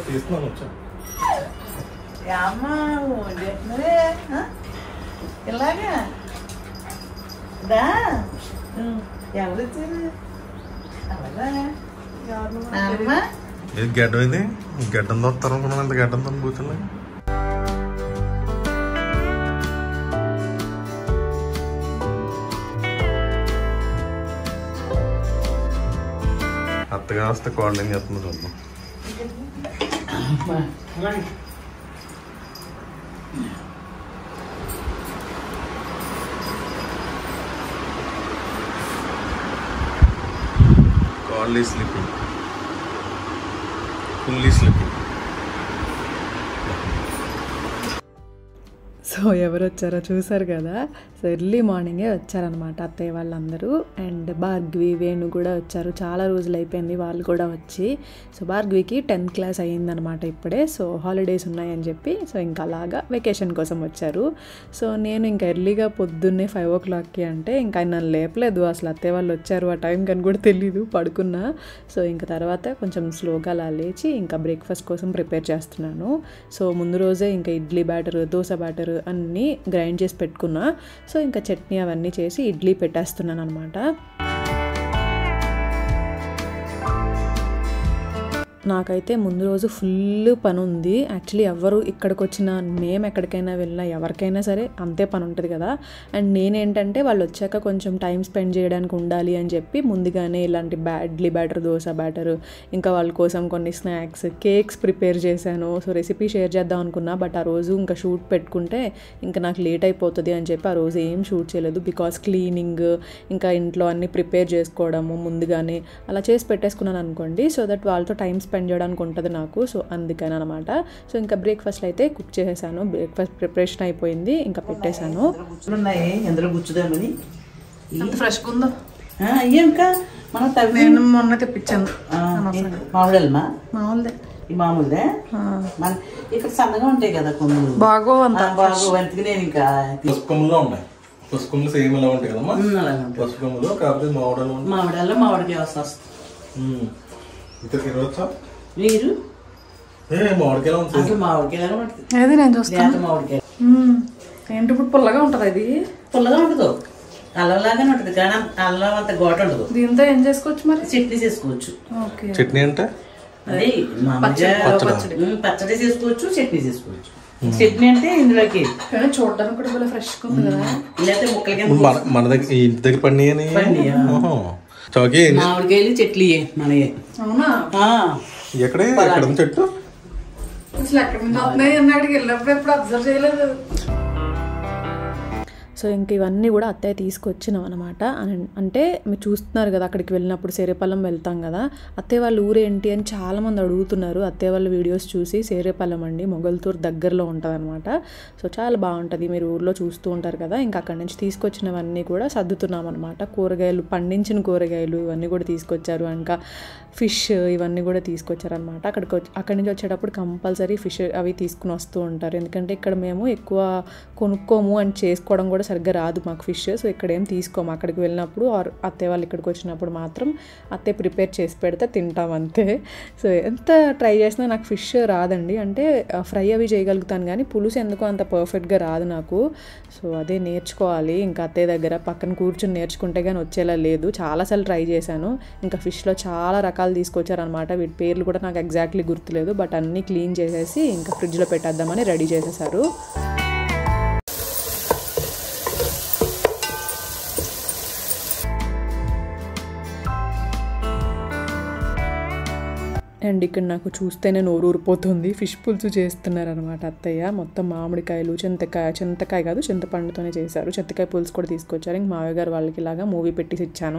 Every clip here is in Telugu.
తీస్తున్నాను వచ్చా అమ్మ వండేస్తున్నారే ఆ? ఇలాగా దా ఉం. ఎవరు వచ్చారు ఎవరా అమ్మ ఏది గడ్డం ఇది గడ్డం తోస్తారు అనుకున్నాను అంత గడ్డం తో కూర్చున్నా అత్తగా వస్తే కోళ్ళు ఏం చేస్తుందో చూద్దాం కోళ్ళు స్లీపింగ్ ఫుల్లీ స్లీపింగ్ సో ఎవరు వచ్చారో చూసారు కదా సో ఎర్లీ మార్నింగే వచ్చారనమాట అత్తయ్య వాళ్ళందరూ అండ్ భార్గవి వేణు కూడా వచ్చారు చాలా రోజులు అయిపోయింది వాళ్ళు కూడా వచ్చి సో భార్గవికి టెన్త్ క్లాస్ అయ్యిందనమాట ఇప్పుడే సో హాలిడేస్ ఉన్నాయని చెప్పి సో ఇంకా అలాగా వెకేషన్ కోసం వచ్చారు సో నేను ఇంకా ఎర్లీగా పొద్దున్నే ఫైవ్ ఓ క్లాక్కి అంటే ఇంకా ఆయన నన్ను లేపలేదు అసలు అత్తయ్య వాళ్ళు వచ్చారు ఆ టైం కని కూడా తెలీదు పడుకున్నా సో ఇంకా తర్వాత కొంచెం స్లోగా అలా లేచి ఇంకా బ్రేక్ఫాస్ట్ కోసం ప్రిపేర్ చేస్తున్నాను సో ముందు రోజే ఇంకా ఇడ్లీ బ్యాటర్ దోశ బ్యాటర్ అన్నీ గ్రైండ్ చేసి పెట్టుకున్నా సో ఇంకా చట్నీ అవన్నీ చేసి ఇడ్లీ పెట్టేస్తున్నాను అనమాట నాకైతే ముందు రోజు ఫుల్ పని ఉంది యాక్చువల్లీ ఎవరు ఇక్కడికి వచ్చినా మేము ఎక్కడికైనా వెళ్ళినా ఎవరికైనా సరే అంతే పని ఉంటుంది కదా అండ్ నేనేంటంటే వాళ్ళు వచ్చాక కొంచెం టైం స్పెండ్ చేయడానికి ఉండాలి అని చెప్పి ముందుగానే ఇలాంటి బ్యా ఇడ్లీ బ్యాటర్ దోశ బ్యాటర్ ఇంకా వాళ్ళ కోసం కొన్ని స్నాక్స్ కేక్స్ ప్రిపేర్ చేశాను సో రెసిపీ షేర్ చేద్దాం అనుకున్నా బట్ ఆ రోజు ఇంకా షూట్ పెట్టుకుంటే ఇంకా నాకు లేట్ అయిపోతుంది అని చెప్పి ఆ రోజు ఏం షూట్ చేయలేదు బికాస్ క్లీనింగ్ ఇంకా ఇంట్లో అన్ని ప్రిపేర్ చేసుకోవడము ముందుగానే అలా చేసి పెట్టేసుకున్నాను అనుకోండి సో దట్ వాళ్ళతో టైం స్పెండ్ చేయడానికి ఉంటుంది నాకు సో అందుకని అనమాట సో ఇంకా బ్రేక్ఫాస్ట్ అయితే కుక్ చేసేసాను బ్రేక్ఫాస్ట్ ప్రిపరేషన్ అయిపోయింది ఇంకా పెట్టేశాను గుచ్చులు ఉన్నాయి ఎందులో గుచ్చుదామని ఎంత ఫ్రెష్గా ఉందో ఆ, అయ్యే ఇంకా మనం తవ్వి నేను మొన్న తెప్పించాను మామిడల్మా మామూలుదే ఈ మామూలుదే మన ఇక్కడ సన్నగా ఉంటాయి కదా కొమ్ములు బాగో అంత ఆ, బాగా వంతికి నేను ఇంకా పసుపు కొమ్ములో ఉన్నాయి పసుపు కొమ్ములు సేమ్ ఇలా ఉంటాయి కదమ్మా ఉమ్, అలాగే ఉంటాయి. పసుపు కొమ్ములు కాకపోతే మామిడాలు ఉంటాయి మామిడాల్లో మామిడికాయ వస్తుంది ఉమ్. ఇంకా తినవచ్చా మీరు ఏ మామిడికాయలు ఉంది అసలు మామిడికాయలు పడుతుంది ఏది నేను చూస్తాను లేత మామిడికాయ మ్మ్. ఏంటి ఇప్పుడు పుల్లగా ఉంటుంది అది పుల్లగా ఉండదు అల్లంలాగానే ఉంటుంది కానీ అల్లం అంత ఘాటు ఉండదు దీంతో ఏం చేసుకోవచ్చు మరి చట్నీ చేసుకోవచ్చు ఓకే చట్నీ అంటే అదే మామూలుగా పచ్చడి. ఉమ్, పచ్చడి చేసుకోవచ్చు చట్నీ చేసుకోవచ్చు చట్నీ అంటే ఇందులోకి కానీ చూడడానికి కూడా భలే ఫ్రెష్గా ఉంది కదా లేకపోతే ముక్కల కింద మన మన దగ్గర ఈ ఇంటి దగ్గర పండియని పండియా? చౌకి మామిడికాయలు చెట్లు మనయే అవునా ఆ, ఎక్కడే ఎక్కడ ఉంది చెట్టు అసలు ఎక్కడి నుంచి వస్తున్నాయి అన్న అక్కడికి వెళ్ళినప్పుడు ఎప్పుడు అబ్జర్వ్ చేయలేదు సో ఇంక ఇవన్నీ కూడా అత్తయ్య తీసుకొచ్చినాం అనమాట అంటే మీరు చూస్తున్నారు కదా అక్కడికి వెళ్ళినప్పుడు సేరేపాలెం వెళ్తాం కదా అత్తయ్య వాళ్ళ ఊరు ఏంటి అని చాలామంది అడుగుతున్నారు అత్తయ్య వాళ్ళ వీడియోస్ చూసి సేరేపాలెం అండి మొగల్తూరు దగ్గరలో ఉంటుంది అనమాట సో చాలా బాగుంటుంది మీరు ఊర్లో చూస్తూ ఉంటారు కదా ఇంకా అక్కడి నుంచి తీసుకొచ్చినవన్నీ కూడా సర్దుతున్నాం అనమాట కూరగాయలు పండించిన కూరగాయలు ఇవన్నీ కూడా తీసుకొచ్చారు ఇంకా ఫిష్ ఇవన్నీ కూడా తీసుకొచ్చారనమాట అక్కడికి వచ్చి అక్కడి నుంచి వచ్చేటప్పుడు కంపల్సరీ ఫిష్ అవి తీసుకుని వస్తూ ఉంటారు ఎందుకంటే ఇక్కడ మేము ఎక్కువ కొనుక్కోము అని చేసుకోవడం కూడా సరిగ్గా రాదు మాకు ఫిష్ సో ఇక్కడ ఏం తీసుకోము అక్కడికి వెళ్ళినప్పుడు ఆర్ అత్తయ్య వాళ్ళు ఇక్కడికి వచ్చినప్పుడు మాత్రం అత్తయ్య ప్రిపేర్ చేసి పెడితే తింటాం అంతే సో ఎంత ట్రై చేసినా నాకు ఫిష్ రాదండి అంటే ఫ్రై అవి చేయగలుగుతాను కానీ పులుసు ఎందుకో అంత పర్ఫెక్ట్గా రాదు నాకు సో అదే నేర్చుకోవాలి ఇంకా అత్తయ్య దగ్గర పక్కన కూర్చొని నేర్చుకుంటే కానీ వచ్చేలా లేదు చాలాసార్లు ట్రై చేశాను ఇంకా ఫిష్లో చాలా రకాలు తీసుకొచ్చారనమాట వీటి పేర్లు కూడా నాకు ఎగ్జాక్ట్లీ గుర్తులేదు బట్ అన్నీ క్లీన్ చేసేసి ఇంకా ఫ్రిడ్జ్లో పెట్టేద్దామని రెడీ చేసేసారు అండ్ ఇక్కడ నాకు చూస్తేనే నోరు ఊరిపోతుంది ఫిష్ పులుసు చేస్తున్నారనమాట అత్తయ్య మొత్తం మామిడికాయలు చింతకాయ చింతకాయ కాదు చింతపండుతోనే చేశారు చింతకాయ పులుసు కూడా తీసుకొచ్చారు ఇంక మావయ్య గారు వాళ్ళకి ఇలాగా మూవీ పెట్టేసి ఇచ్చాను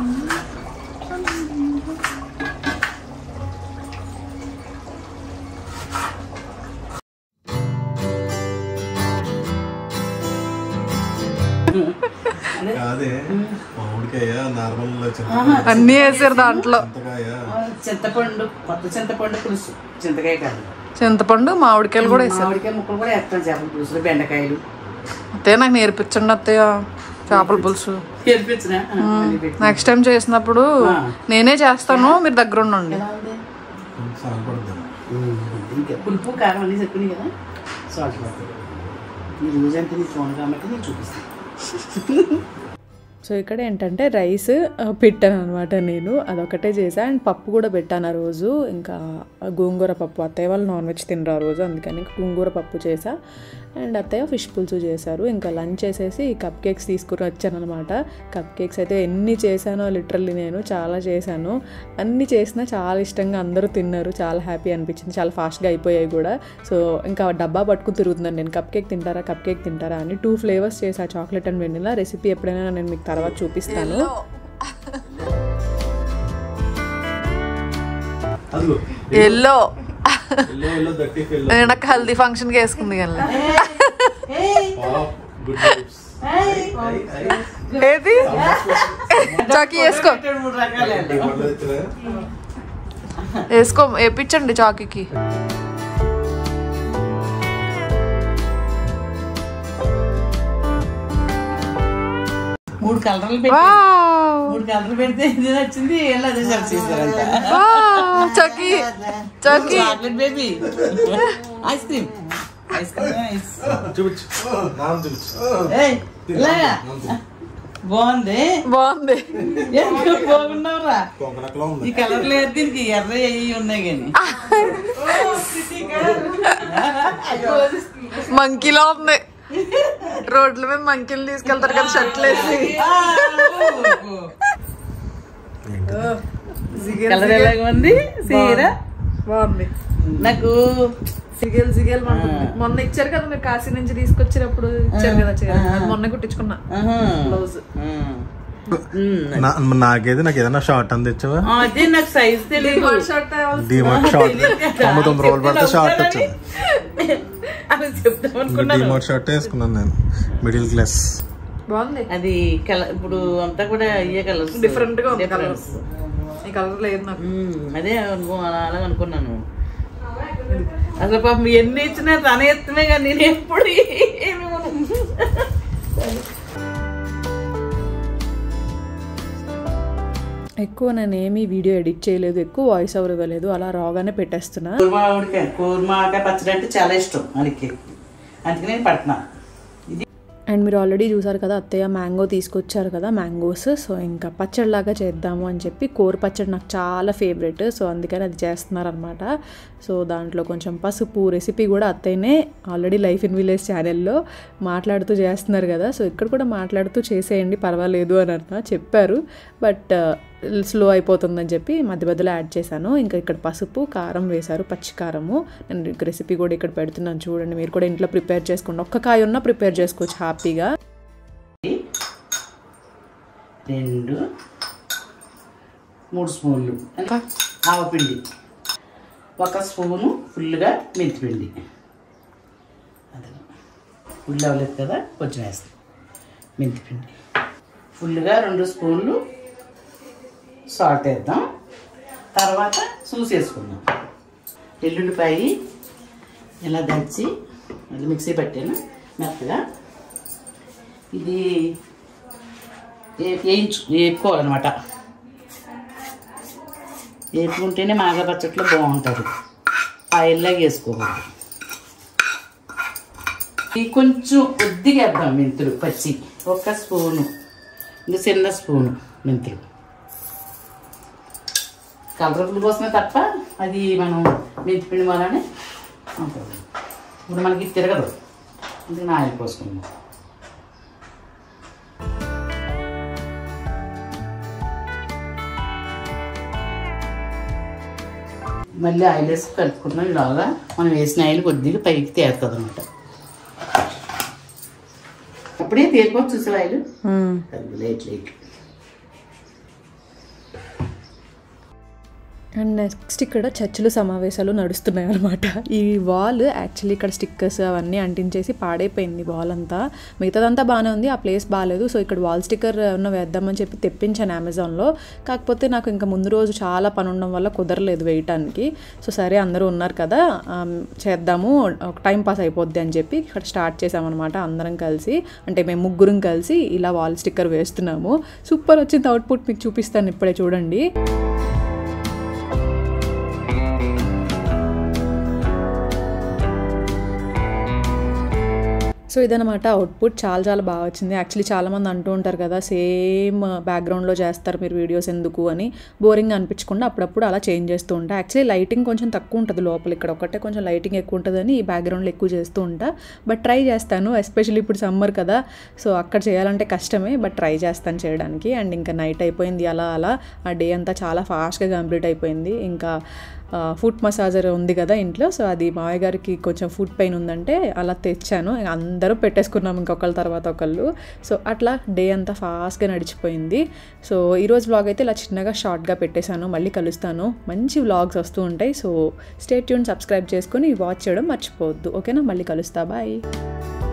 కాదే మామిడికాయ నార్మల్ అన్నీ వేసారు దాంట్లో చింతకాయ చింతపండు కొత్త చింతపండు పులుసు చింతకాయ కాదు చింతపండు మామిడికాయలు కూడా వేసారు మామిడికాయ ముక్కలు కూడా వేస్తాం చేపల పులుసు బెండకాయలు అత్తయ్య నాకు నేర్పించండి అత్తయ్య చేపల పులుసు తెరిపించిన నెక్స్ట్ టైం చేసినప్పుడు నేనే చేస్తాను మీరు దగ్గర ఉండండి సాగపడుద్దాం ఇంకా పులుపు కారం అన్నీ చెప్పుకుని కదా సాల్ట్ పడుతుంది ఈ రోజంతా నీకు ఫోన్ కాబట్టి నీకు చూపిస్తాను సో ఇక్కడ ఏంటంటే రైస్ ఆ, పెట్టాను అనమాట నేను అదొకటే చేసా అండ్ పప్పు కూడా పెట్టాను ఆ రోజు ఇంకా గోంగూర పప్పు అత్తయ్య వాళ్ళు నాన్ వెజ్ తినరు ఆ రోజు అందుకని గోంగూర పప్పు చేసా అండ్ అత్తయ్య ఫిష్ పులుసు చేశారు ఇంకా లంచ్ చేసేసి కప్ కేక్స్ తీసుకుని వచ్చాను అనమాట కప్ కేక్స్ అయితే ఎన్ని చేశానో లిటరల్లీ నేను చాలా చేశాను అన్ని చేసినా చాలా ఇష్టంగా అందరూ తిన్నారు చాలా హ్యాపీ అనిపించింది చాలా ఫాస్ట్గా అయిపోయాయి కూడా సో ఇంకా డబ్బా పట్టుకుని తిరుగుతున్నాను నేను కప్ కేక్ తింటారా కప్ కేక్ తింటారా అని టూ ఫ్లేవర్స్ చేసా చాక్లెట్ అండ్ వెనిలా రెసిపీ ఎప్పుడైనా నేను మీకు తర్వాత చూపిస్తాను అదిగో ఎల్లో ఎల్లో ఎల్లో దట్టి ఎల్లో నాకు హల్దీ ఫంక్షన్ కి వేసుకుంది కానీ గుడ్ వైబ్స్ ఏది చాకీ వేసుకో మూడు రకాలు వేసుకో వేపించండి చాకీకి మూడు కలర్లు పెట్టి వావ్ మూడు కలర్లు పెడితే ఇది నచ్చింది వీళ్ళు అదే సెలెక్ట్ చేశారంట wow chocky chocky chocolate baby ice cream ice cream ice చూపించు నాన్న చూపించు ఏయ్ ఇలాగా బాగుంది బాగుంది ఎందుకు బాగున్నావురా కొంకనకలో ఉంది ఈ కలర్ లేదు దీనికి ఎర్ర అయ్యి ఉన్నాయి కానీ మంకీలో ఉంది రోడ్ల మీద మంకీలు తీసుకెళ్తారు కదా షర్ట్లు వేసి కలర్ ఎలాగ ఉంది సీర బాగుంది నాకు సిగేల్ సిగేల్ మొన్న ఇచ్చారు కదా మీరు కాశీ నుంచి తీసుకొచ్చినప్పుడు ఇచ్చారు కదా చీర అది మొన్న కుట్టించుకున్నా ఆహా. బ్లౌజ్ ఉమ్. ఉమ్. నా- నాకేది నాకు ఏదైనా షార్ట్ అని తెచ్చావా అదే నాకు సైజ్ తెలియదు షర్ట్ డిమార్ట్ షార్ట్ తొంభై తొమ్మిది రోజులు పడితే షార్ట్ వచ్చింది అని చెప్తాం అనుకున్నాను డిమార్ట్ షార్ట్ వేసుకున్నాను నేను మిడిల్ క్లాస్ బాగుంది అది కలర్ ఇప్పుడు అంతా కూడా అయ్యే కలర్స్ డిఫరెంట్ గా ఉంది కలర్స్ ఈ కలర్ లేదు నాకు అదే అనుకో అలా అలాగ అనుకున్నాను అసలు పాపం ఎన్ని ఇచ్చినా తన ఎత్తమే కానీ నేను ఎప్పుడు ఏమి కొనను. ఎక్కువ నేను ఏమీ వీడియో ఎడిట్ చేయలేదు ఎక్కువ వాయిస్ ఓవర్ ఇవ్వలేదు అలా రాగానే పెట్టేస్తున్నా కూర్మా ఉడికాయ కూర్మాకాయ పచ్చడి అంటే చాలా ఇష్టం మనకి అందుకని నేను పడుతున్నా అండ్ మీరు ఆల్రెడీ చూసారు కదా అత్తయ్య మ్యాంగో తీసుకొచ్చారు కదా మ్యాంగోస్ సో ఇంకా పచ్చడిలాగా చేద్దాము అని చెప్పి కూర పచ్చడి నాకు చాలా ఫేవరెట్ సో అందుకని అది చేస్తున్నారనమాట సో దాంట్లో కొంచెం పసుపు రెసిపీ కూడా అత్తయ్యనే ఆల్రెడీ లైఫ్ ఇన్ విలేజ్ ఛానల్లో మాట్లాడుతూ చేస్తున్నారు కదా సో ఇక్కడ కూడా మాట్లాడుతూ చేసేయండి పర్వాలేదు అని అన్న చెప్పారు బట్ స్లో అయిపోతుందని చెప్పి మధ్య మధ్యలో యాడ్ చేశాను ఇంకా ఇక్కడ పసుపు కారం వేశారు పచ్చి కారము నేను రెసిపీ కూడా ఇక్కడ పెడుతున్నాను చూడండి మీరు కూడా ఇంట్లో ప్రిపేర్ చేసుకోండి ఒక్క కాయ ఉన్నా ప్రిపేర్ చేసుకోవచ్చు హ్యాపీగా రెండు మూడు స్పూన్లు ఆవపిండి ఒక స్పూను ఫుల్గా మెంతిపిండి అదే ఫుల్ అవ్వలేదు కదా కొంచెం వేస్తాం మెంతిపిండి ఫుల్గా రెండు స్పూన్లు సాల్ట్ వేద్దాం తర్వాత చూసి వేసుకుందాం ఎల్లుల్లిపాయి ఇలా దంచి అది మిక్సీ పట్టాను మెత్తగా ఇది ఏ- వేయించు వేపుకోవాలన్నమాట వేపుకుంటేనే మాగా పచ్చట్లో బాగుంటుంది ఆయిల్లాగా వేసుకోకూడదు ఇది కొంచెం కొద్దిగా వేద్దాం మెంతులు పచ్చి ఒక స్పూను ఇంకా చిన్న స్పూను మెంతులు కలర్ఫుల్ కోసమే తప్ప అది మనం మెంతిపిండి వల్లనే ఉంటుంది ఇప్పుడు మనకి తిరగదు అందుకని ఆయిల్ పోసుకుందాం మళ్ళీ ఆయిల్ వేసి కలుపుకున్నాం ఇలాగా మనం వేసిన ఆయిల్ కొద్దిగా పైకి తేరుతుంది అనమాట అప్పుడే తేరుకోవచ్చు చూసే oil light light and next ఇక్కడ చర్చిలు సమావేశాలు నడుస్తున్నాయి అనమాట ఈ వాల్ యాక్చువల్లీ ఇక్కడ స్టిక్కర్స్ అవన్నీ అంటించేసి పాడైపోయింది వాల్ అంతా మిగతాదంతా బాగానే ఉంది ఆ ప్లేస్ బాగాలేదు సో ఇక్కడ వాల్ స్టిక్కర్ ఏమన్నా వేద్దామని చెప్పి తెప్పించాను అమెజాన్లో కాకపోతే నాకు ఇంకా ముందు రోజు చాలా పని ఉండడం వల్ల కుదరలేదు వేయటానికి సో సరే అందరూ ఉన్నారు కదా ఆమ్, చేద్దాము ఒక టైం పాస్ అయిపోద్ది అని చెప్పి ఇక్కడ స్టార్ట్ చేసామన్నమాట అందరం కలిసి అంటే మేము ముగ్గురం కలిసి ఇలా వాల్ స్టిక్కర్ వేస్తున్నాము సూపర్ వచ్చింది అవుట్పుట్ మీకు చూపిస్తాను ఇప్పుడే చూడండి సో ఇదనమాట అవుట్పుట్ చాలా చాలా బాగా వచ్చింది యాక్చువల్లీ చాలామంది అంటూ ఉంటారు కదా సేమ్ బ్యాక్గ్రౌండ్లో చేస్తారు మీరు వీడియోస్ ఎందుకు అని బోరింగ్ అనిపించకుండా అప్పుడప్పుడు అలా చేంజ్ చేస్తూ ఉంటా యాక్చువల్లీ లైటింగ్ కొంచెం తక్కువ ఉంటుంది లోపల ఇక్కడ ఒకటే కొంచెం లైటింగ్ ఎక్కువ ఉంటుందని ఈ బ్యాక్గ్రౌండ్లో ఎక్కువ చేస్తూ ఉంటా బట్ ట్రై చేస్తాను ఎస్పెషల్లీ ఇప్పుడు సమ్మర్ కదా సో అక్కడ చేయాలంటే కష్టమే బట్ ట్రై చేస్తాను చేయడానికి అండ్ ఇంకా నైట్ అయిపోయింది అలా అలా ఆ డే అంతా చాలా ఫాస్ట్గా కంప్లీట్ అయిపోయింది ఇంకా ఫుడ్ మసాజర్ ఉంది కదా ఇంట్లో సో అది మావయ్య గారికి కొంచెం ఫుడ్ పెయిన్ ఉందంటే అలా తెచ్చాను ఇంక అందరూ పెట్టేసుకున్నాం ఇంకొకళ్ళ తర్వాత ఒకళ్ళు సో అట్లా డే అంతా ఫాస్ట్గా నడిచిపోయింది సో ఈరోజు వ్లాగ్ అయితే ఇలా చిన్నగా షార్ట్గా పెట్టేశాను మళ్ళీ కలుస్తాను మంచి వ్లాగ్స్ వస్తూ ఉంటాయి సో స్టేట్ ట్యూన్ సబ్స్క్రైబ్ చేసుకొని వాచ్ చేయడం మర్చిపోవద్దు ఓకేనా మళ్ళీ కలుస్తా బాయ్